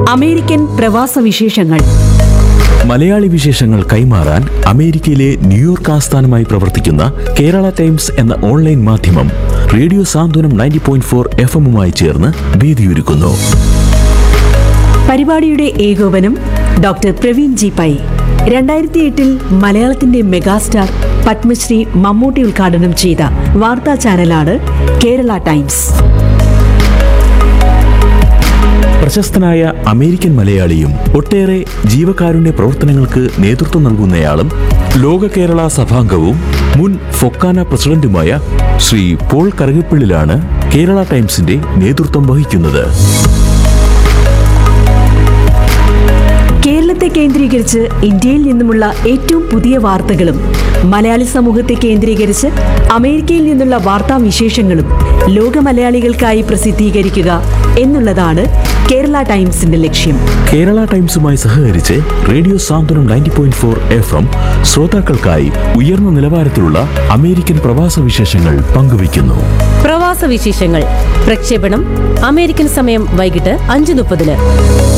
American പ്രവാസ വിശേഷങ്ങൾ മലയാളി വിശേഷങ്ങൾ കൈമാറാൻ അമേരിക്കയിലെ ന്യൂയോർക്ക് ആസ്ഥാനമായി പ്രവർത്തിക്കുന്ന കേരള ടൈംസ് എന്ന ഓൺലൈൻ മാധ്യമം Radio Santhwanam ninety point four F എമ്മുമായി ചേർന്ന് വേദിയൊരുക്കുന്നു പരിപാടിയുടെ ഏകോപനം ഡോക്ടർ പ്രവീൺ ജി പൈ രണ്ടായിരത്തി എട്ടിൽ മലയാളത്തിന്റെ മെഗാസ്റ്റാർ പത്മശ്രീ മമ്മൂട്ടി ഉദ്ഘാടനം ചെയ്ത വാർത്താ ചാനലാണ് കേരള ടൈംസ് പ്രശസ്തനായ അമേരിക്കൻ മലയാളിയും ഒട്ടേറെ ജീവകാരുണ്യ പ്രവർത്തനങ്ങൾക്ക് നേതൃത്വം നൽകുന്നയാളും ലോക കേരള സഭാംഗവും മുൻ ഫൊക്കാന പ്രസിഡന്റുമായ ശ്രീ പോൾ കറുകപ്പിള്ളിലാണ് കേരള ടൈംസിന്റെ നേതൃത്വം വഹിക്കുന്നത് കേരളത്തെ കേന്ദ്രീകരിച്ച് ഇന്ത്യയിൽ നിന്നുമുള്ള ഏറ്റവും പുതിയ വാർത്തകളും മലയാളി സമൂഹത്തെ കേന്ദ്രീകരിച്ച് അമേരിക്കയിൽ നിന്നുള്ള വാർത്താ വിശേഷങ്ങളും ലോക മലയാളികൾക്കായി പ്രസിദ്ധീകരിക്കുക എന്നുള്ളതാണ് കേരള ടൈംസിന്റെ ലക്ഷ്യം കേരള ടൈംസുമായി സഹകരിച്ച് Radio Santhwanam ninety point four F M ശ്രോതാക്കൾക്കായി ഉയർന്ന നിലവാരത്തിലുള്ള അമേരിക്കൻ പ്രവാസ വിശേഷങ്ങൾ പങ്കുവയ്ക്കുന്നു പ്രവാസ വിശേഷങ്ങൾ പ്രക്ഷേപണം അമേരിക്കൻ സമയം വൈകിട്ട് അഞ്ച് മുപ്പതിന്